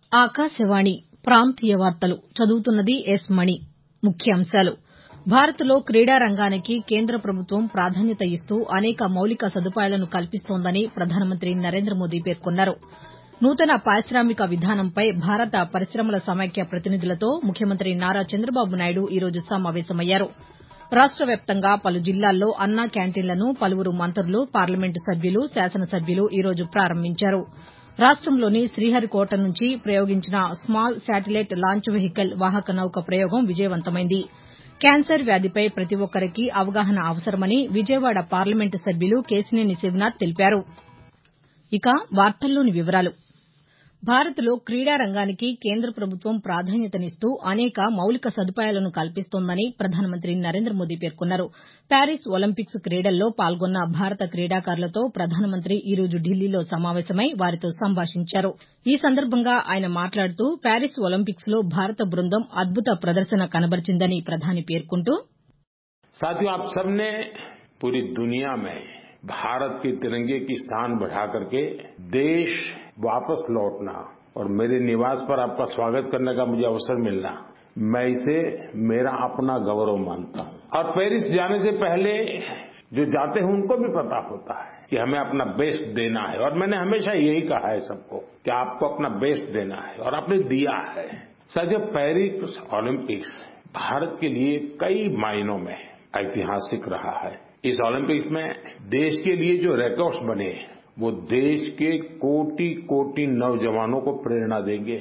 ఆకాశవాణి ప్రాంతీయ వార్తలు చదువుతున్నది ఎస్ మణి ముఖ్యాంశాలు భారత్లో క్రీడా రంగానికి కేంద్ర ప్రభుత్వం ప్రాధాన్యత ఇస్తూ అనేక మౌలిక సదుపాయాలను కల్పిస్తోందని ప్రధానమంత్రి నరేంద్ర మోదీ పేర్కొన్నారు నూతన పారిశామిక విధానంపై భారత పరిశమల సమాఖ్య ప్రతినిధులతో ముఖ్యమంత్రి నారా చంద్రబాబు నాయుడు ఈ రోజు సమావేశమయ్యారు రాష్ట వ్యాప్తంగా పలు జిల్లాల్లో అన్నా క్యాంటీన్లను పలువురు మంత్రులు పార్లమెంటు సభ్యులు శాసనసభ్యులు ఈ రోజు ప్రారంభించారు రాష్టంలోని శ్రీహరికోట నుంచి ప్రయోగించిన స్మాల్ శాటిలైట్ లాంచ్ వెహికల్ వాహక నౌక ప్రయోగం విజయవంతమైంది క్యాన్సర్ వ్యాధిపై ప్రతి ఒక్కరికీ అవగాహన అవసరమని విజయవాడ పార్లమెంటు సభ్యులు కేశినేని శివనాథ్ తెలిపారు భారత్లో క్రీడా రంగానికి కేంద్ర ప్రభుత్వం ప్రాధాన్యతనిస్తూ అనేక మౌలిక సదుపాయాలను కల్పిస్తోందని ప్రధానమంత్రి నరేంద్ర మోదీ పేర్కొన్నారు ప్యారిస్ ఒలింపిక్స్ క్రీడల్లో పాల్గొన్న భారత క్రీడాకారులతో ప్రధానమంత్రి ఈ రోజు ఢిల్లీలో సమావేశమై వారితో సంభాషించారు ఈ సందర్భంగా ఆయన మాట్లాడుతూ ప్యారిస్ ఒలింపిక్స్లో భారత బృందం అద్భుత ప్రదర్శన కనబర్చిందని ప్రధాని పేర్కొంటూ साथियों आप सबने पूरी दुनिया में भारत के तिरंगे की स्थान बढ़ा करके देश वापस लौटना और मेरे निवास पर आपका स्वागत करने का मुझे अवसर मिलना मैं इसे मेरा अपना गौरव मानता हूं और पेरिस जाने से पहले जो जाते हैं उनको भी पता होता है कि हमें अपना बेस्ट देना है और मैंने हमेशा यही कहा है सबको कि आपको अपना बेस्ट देना है और आपने दिया है साथियों पेरिस ओलंपिक्स भारत के लिए कई मायनों में ऐतिहासिक रहा है इस ओलंपिक्स में देश के लिए जो रिकॉर्ड्स बने वो देश के कोटि कोटि नौजवानों को प्रेरणा देंगे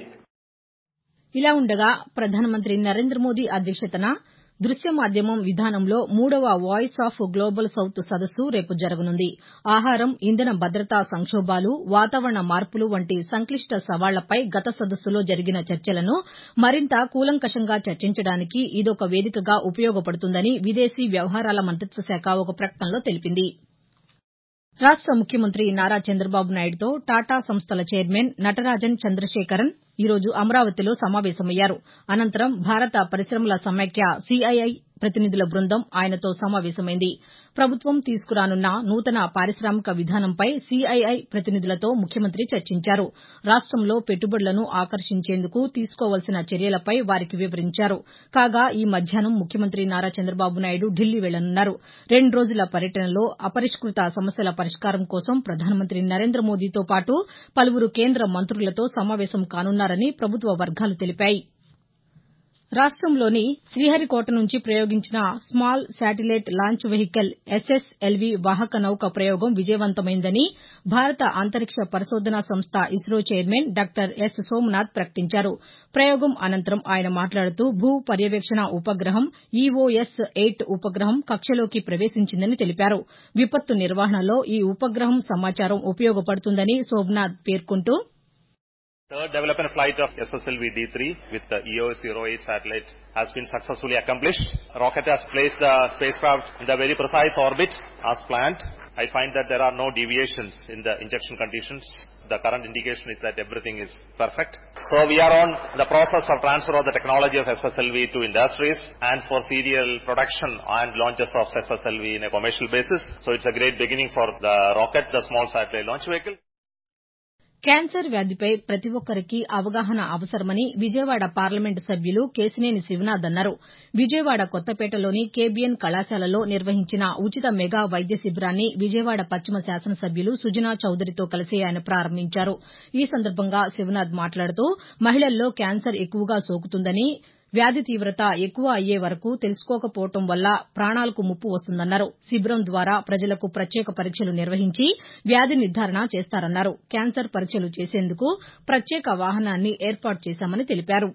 ఇలా ఉండగా ప్రధానమంత్రి నరేంద్ర మోదీ అధ్యక్షతన దృశ్య మాధ్యమం విధానంలో మూడవ వాయిస్ ఆఫ్ గ్లోబల్ సౌత్ సదస్సు రేపు జరగనుంది ఆహారం ఇంధన భద్రతా సంక్షోభాలు వాతావరణ మార్పులు వంటి సంక్లిష్ట సవాళ్లపై గత సదస్సులో జరిగిన చర్చలను మరింత కూలంకషంగా చర్చించడానికి ఇదొక వేదికగా ఉపయోగపడుతుందని విదేశీ వ్యవహారాల మంతిత్వ శాఖ ఒక ప్రకటనలో తెలిపింది రాష్ట ముఖ్యమంత్రి నారా చంద్రబాబు నాయుడుతో టాటా సంస్థల చైర్మన్ నటరాజన్ చంద్రశేఖరన్ ఈ రోజు అమరావతిలో సమావేశమయ్యారు అనంతరం భారత పరిశమల సమాఖ్య సీఐఐ ప్రతినిధుల బృందం ఆయనతో సమావేశమైంది ప్రభుత్వం తీసుకురానున్న నూతన పారిశామిక విధానంపై సీఐఐ ప్రతినిధులతో ముఖ్యమంత్రి చర్చించారు రాష్టంలో పెట్టుబడులను ఆకర్షించేందుకు తీసుకోవాల్సిన చర్యలపై వారికి వివరించారు కాగా ఈ మధ్యాహ్నం ముఖ్యమంత్రి నారా చంద్రబాబు నాయుడు ఢిల్లీ వెళ్లనున్నారు రెండు రోజుల పర్యటనలో అపరిష్కృత సమస్యల పరిష్కారం కోసం ప్రధానమంత్రి నరేంద్ర మోదీతో పాటు పలువురు కేంద్ర మంత్రులతో సమావేశం కానున్నారని ప్రభుత్వ వర్గాలు తెలిపాయి రాష్టంలోని శ్రీహరికోట నుంచి ప్రయోగించిన small satellite launch vehicle SSLV వాహక నౌక ప్రయోగం విజయవంతమైందని భారత అంతరిక్ష పరిశోధనా సంస్థ ISRO chairman doctor S Somnath ప్రకటించారు ప్రయోగం అనంతరం ఆయన మాట్లాడుతూ భూ పర్యవేక్షణ ఉపగ్రహం ఈఓఎస్ ఎయిట్ ఉపగ్రహం కక్షలోకి ప్రవేశించిందని తెలిపారు విపత్తు నిర్వహణలో ఈ ఉపగ్రహం సమాచారం ఉపయోగపడుతుందని సోమనాథ్ పేర్కొంటూ Third development flight of SSLV D3 with the EOS 08 satellite has been successfully accomplished. Rocket has placed the spacecraft in the very precise orbit as planned. I find that there are no deviations in the injection conditions. The current indication is that everything is perfect. So we are on the process of transfer of the technology of SSLV to industries and for serial production and launches of SSLV in a commercial basis. So it's a great beginning for the rocket, the small satellite launch vehicle. Cancer వ్యాధిపై ప్రతి ఒక్కరికీ అవగాహన అవసరమని Vijayawada parliament సభ్యులు కేశినేని శివనాథ్ అన్నారు Vijayawada కొత్తపేటలోని KBN కళాశాలలో నిర్వహించిన ఉచిత మెగా వైద్య శిబిరాన్ని విజయవాడ పశ్చిమ శాసనసభ్యులు సుజనా చౌదరితో కలిసి ఆయన ప్రారంభించారు ఈ సందర్భంగా శివనాథ్ మాట్లాడుతూ మహిళల్లో క్యాన్సర్ ఎక్కువగా సోకుతుందని వ్యాధి తీవత ఎక్కువ అయ్యే వరకు తెలుసుకోకపోవడం వల్ల ప్రాణాలకు ముప్పు వస్తుందన్నారు శిబిరం ద్వారా ప్రజలకు ప్రత్యేక పరీక్షలు నిర్వహించి వ్యాధి నిర్ధారణ చేస్తారన్నారు క్యాన్సర్ పరీక్షలు చేసేందుకు ప్రత్యేక వాహనాన్ని ఏర్పాటు చేశామని తెలిపారు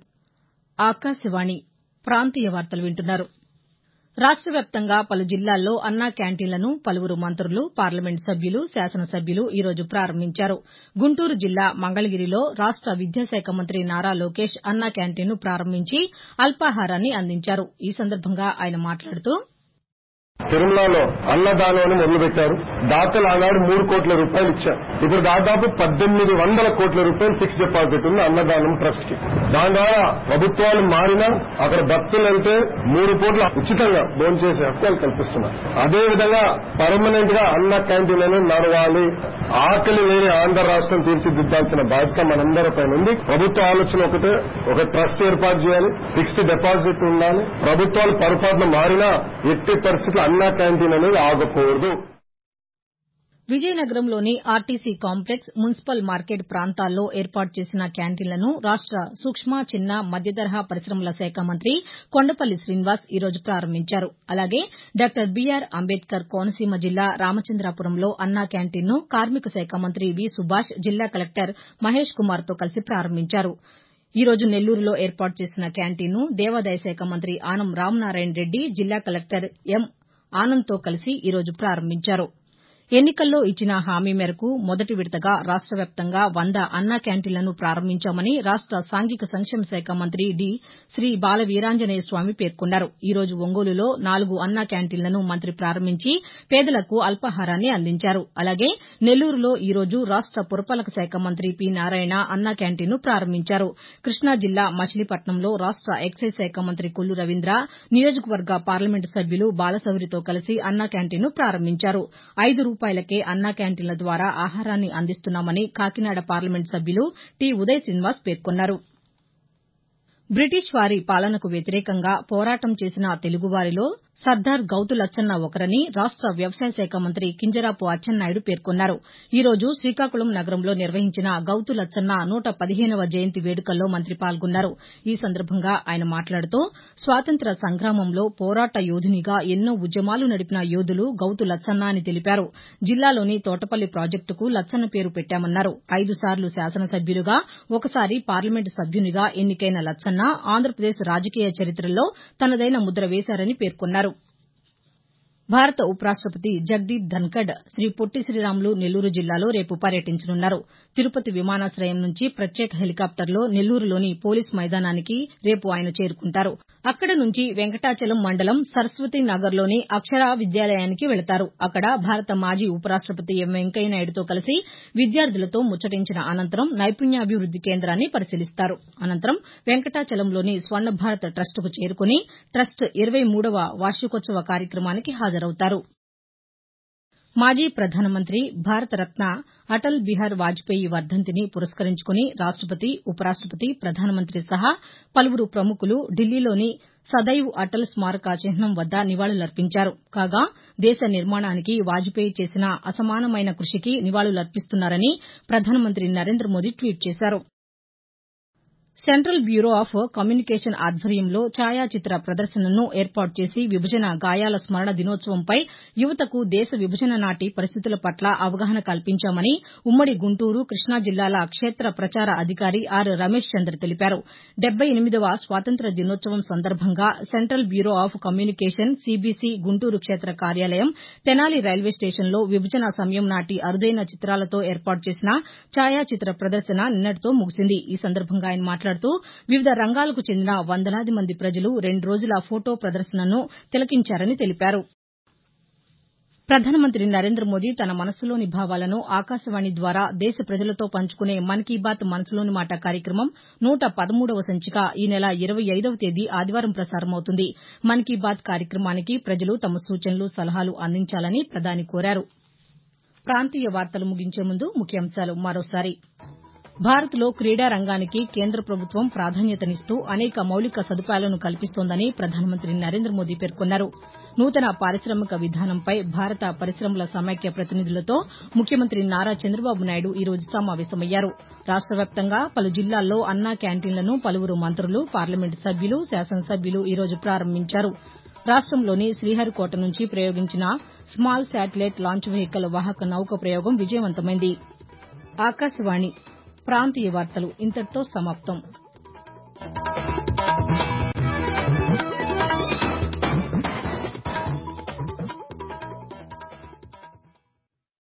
రాష్ట వ్యాప్తంగా పలు జిల్లాల్లో అన్నా క్యాంటీన్లను పలువురు మంత్రులు పార్లమెంటు సభ్యులు శాసనసభ్యులు ఈ రోజు ప్రారంభించారు గుంటూరు జిల్లా మంగళగిరిలో రాష్ట విద్యాశాఖ మంత్రి నారా లోకేష్ అన్నా క్యాంటీన్ను ప్రారంభించి అల్పాహారాన్ని అందించారు ఈ సందర్భంగా ఆయన మాట్లాడుతూ తిరుమలలో అన్నదానం అని మొదలుపెట్టారు దాతలు ఆనాడు మూడు కోట్ల రూపాయలు ఇచ్చారు ఇప్పుడు దాదాపు పద్దెనిమిది వందల కోట్ల రూపాయలు ఫిక్స్ డిపాజిట్ ఉంది అన్నదానం ట్రస్ట్ కి దాని ద్వారా ప్రభుత్వాలు మారినా అక్కడ భక్తులు వెళ్తే మూడు కోట్ల ఉచితంగా భోంచేసే హక్కులు కల్పిస్తున్నారు అదే విధంగా పర్మనెంట్ గా అన్న క్యాంటీన్లను నడవాలి ఆకలి లేని ఆంధ్ర రాష్ట్రం తీర్చిదిద్దాల్సిన బాధ్యత మనందరిపై ఉంది ప్రభుత్వ ఆలోచన ఒకటే ఒక ట్రస్ట్ ఏర్పాటు చేయాలి ఫిక్స్డ్ డిపాజిట్ ఉండాలి ప్రభుత్వాలు పొరపాటున మారినా ఎట్టి పరిస్థితుల్లో అన్నా క్యాంటీన్ అనేది ఆగకూడదు విజయనగరంలోని ఆర్టీసీ కాంప్లెక్స్ మున్సిపల్ మార్కెట్ ప్రాంతాల్లో ఏర్పాటు చేసిన క్యాంటీన్లను రాష్ట సూక్ష్మ చిన్న మధ్యతరహా పరిశమల శాఖ మంత్రి కొండపల్లి శ్రీనివాస్ ఈ రోజు ప్రారంభించారు అలాగే డాక్టర్ బీఆర్ అంబేద్కర్ కోనసీమ జిల్లా రామచంద్రాపురంలో అన్నా క్యాంటీన్ను కార్మిక శాఖ మంత్రి వి సుభాష్ జిల్లా కలెక్టర్ మహేష్ కుమార్తో కలిసి ప్రారంభించారు ఈ రోజు నెల్లూరులో ఏర్పాటు చేసిన క్యాంటీన్ను దేవాదాయ శాఖ మంత్రి ఆనం రామనారాయణ రెడ్డి జిల్లా కలెక్టర్ ఎం ఆనంద్తో కలిసి ఈ రోజు ప్రారంభించారు ఎన్నికల్లో ఇచ్చిన హామీ మేరకు మొదటి విడతగా రాష్ట వ్యాప్తంగా వంద అన్నా క్యాంటీన్లను ప్రారంభించామని రాష్ట సాంఘిక సంక్షేమ శాఖ మంత్రి డి శ్రీ బాల వీరాంజనేయ స్వామి పేర్కొన్నారు ఈ రోజు ఒంగోలులో నాలుగు అన్నా క్యాంటీన్లను మంత్రి ప్రారంభించి పేదలకు అల్పాహారాన్ని అందించారు అలాగే నెల్లూరులో ఈ రోజు రాష్ట పురపాలక శాఖ మంత్రి పి నారాయణ అన్నా క్యాంటీన్ను ప్రారంభించారు కృష్ణా జిల్లా మచిలీపట్నంలో రాష్ట ఎక్సైజ్ శాఖ మంత్రి కొల్లు రవీంద్ర నియోజకవర్గ పార్లమెంటు సభ్యులు బాలశౌరితో కలిసి అన్నా క్యాంటీన్ను ప్రారంభించారు ఐదు రూపాయలకే అన్నా క్యాంటీన్ల ద్వారా ఆహారాన్ని అందిస్తున్నామని కాకినాడ పార్లమెంటు సభ్యులు టి ఉదయ్ శ్రీనివాస్ పేర్కొన్నారు బ్రిటిష్ వారి పాలనకు వ్యతిరేకంగా పోరాటం చేసిన తెలుగువారిలో సర్దార్ గౌతు లచ్చన్న ఒకరని రాష్ట వ్యవసాయ శాఖ మంత్రి కింజరాపు అచ్చెన్నాయుడు పేర్కొన్నారు ఈ రోజు శ్రీకాకుళం నగరంలో నిర్వహించిన గౌతు లచ్చన్న నూట పదిహేనవ జయంతి వేడుకల్లో మంత్రి పాల్గొన్నారు ఈ సందర్భంగా ఆయన మాట్లాడుతూ స్వాతంత్ర్య సంగ్రామంలో పోరాట యోధునిగా ఎన్నో ఉద్యమాలు నడిపిన యోధులు గౌతు లచ్చన్న అని తెలిపారు జిల్లాలోని తోటపల్లి ప్రాజెక్టుకు లచ్చన్న పేరు పెట్టామన్నారు ఐదు సార్లు శాసనసభ్యులుగా ఒకసారి పార్లమెంటు సభ్యునిగా ఎన్నికైన లచ్చన్న ఆంధ్రప్రదేశ్ రాజకీయ చరిత్రలో తనదైన ముద్ర వేశారని పేర్కొన్నారు భారత ఉపరాష్టపతి జగదీప్ ధన్కడ్ శ్రీ పొట్టి శ్రీరాములు నెల్లూరు జిల్లాలో రేపు పర్యటించనున్నారు తిరుపతి విమానాశయం నుంచి ప్రత్యేక హెలికాప్టర్లో నెల్లూరులోని పోలీస్ మైదానానికి రేపు ఆయన చేరుకుంటారు అక్కడ నుంచి వెంకటాచలం మండలం సరస్వతి నగర్లోని అక్షర విద్యాలయానికి వెళతారు అక్కడ భారత మాజీ ఉపరాష్టపతి ఎం వెంకయ్యనాయుడుతో కలిసి విద్యార్థులతో ముచ్చటించిన అనంతరం నైపుణ్యాభివృద్ది కేంద్రాన్ని పరిశీలిస్తారు అనంతరం వెంకటాచలంలోని స్వర్ణ భారత్ ట్రస్టుకు చేరుకుని ట్రస్ట్ ఇరవై మూడవ వార్షికోత్సవ కార్యక్రమానికి హాజరవుతారు మాజీ ప్రధానమంత్రి భారతరత్న అటల్ బిహారీ వాజ్పేయి వర్దంతిని పురస్కరించుకుని రాష్టపతి ఉపరాష్టపతి ప్రధానమంత్రి సహా పలువురు ప్రముఖులు ఢిల్లీలోని సదైవ్ అటల్ స్మారక చిహ్నం వద్ద నివాళులర్పించారు కాగా దేశ నిర్మాణానికి వాజ్పేయి చేసిన అసమానమైన కృషికి నివాళులర్పిస్తున్నారని ప్రధానమంత్రి నరేంద్ర మోదీ ట్వీట్ చేశారు సెంట్రల్ బ్యూరో ఆఫ్ కమ్యూనికేషన్ ఆధ్వర్యంలో ఛాయాచిత్ర ప్రదర్శనను ఏర్పాటు చేసి విభజన గాయాల స్మరణ దినోత్సవంపై యువతకు దేశ విభజన నాటి పరిస్థితుల పట్ల అవగాహన కల్పించామని ఉమ్మడి గుంటూరు కృష్ణా జిల్లాల క్షేత్ర ప్రచార అధికారి ఆర్ రమేష్ చంద్ర తెలిపారు డెబ్బై ఎనిమిదవ స్వాతంత్ర్య దినోత్సవం సందర్భంగా central bureau of communication CBC Guntur క్షేత్ర కార్యాలయం తెనాలి రైల్వే స్టేషన్లో విభజన సమయం నాటి అరుదైన చిత్రాలతో ఏర్పాటు చేసిన ఛాయాచిత్ర ప్రదర్శన నిన్నటితో ముగిసింది ఈ సందర్భంగా ఆయన మాట్లాడుతూ వివిధ రంగాలకు చెందిన వందలాది మంది ప్రజలు రెండు రోజుల ఫొటో ప్రదర్శనను తిలకించారని తెలిపారు ప్రధానమంత్రి నరేంద్ర మోదీ తన మనసులోని భావాలను ఆకాశవాణి ద్వారా దేశ ప్రజలతో పంచుకునే మన్ కీ బాత్ మనసులోని మాట కార్యక్రమం నూట పదమూడవ సంచిక ఈ నెల ఇరవై ఐదవ తేదీ ఆదివారం ప్రసారమవుతుంది మన్ కీ బాత్ కార్యక్రమానికి ప్రజలు తమ సూచనలు సలహాలు అందించాలని ప్రధాని కోరారు ప్రాంతీయ వార్తలు ముగించే ముందు ముఖ్యాంశాలు మరోసారి భారత్లో క్రీడా రంగానికి కేంద్ర ప్రభుత్వం ప్రాధాన్యతనిస్తూ అనేక మౌలిక సదుపాయాలను కల్పిస్తోందని ప్రధానమంత్రి నరేంద్ర మోదీ పేర్కొన్నారు నూతన పారిశామిక విధానంపై భారత పరిశమల సమైక్య ప్రతినిధులతో ముఖ్యమంత్రి నారా చంద్రబాబు నాయుడు ఈ రోజు సమావేశమయ్యారు రాష్ట వ్యాప్తంగా పలు జిల్లాల్లో అన్నా క్యాంటీన్లను పలువురు మంత్రులు పార్లమెంటు సభ్యులు శాసనసభ్యులు ఈ రోజు ప్రారంభించారు రాష్టంలోని శ్రీహరికోట నుంచి ప్రయోగించిన స్మాల్ శాటిలైట్ లాంచ్ వెహికల్ వాహక నౌక ప్రయోగం విజయవంతమైంది ఆకాశవాణి ప్రాంతీయ వార్తలు ఇంతటితో సమాప్తం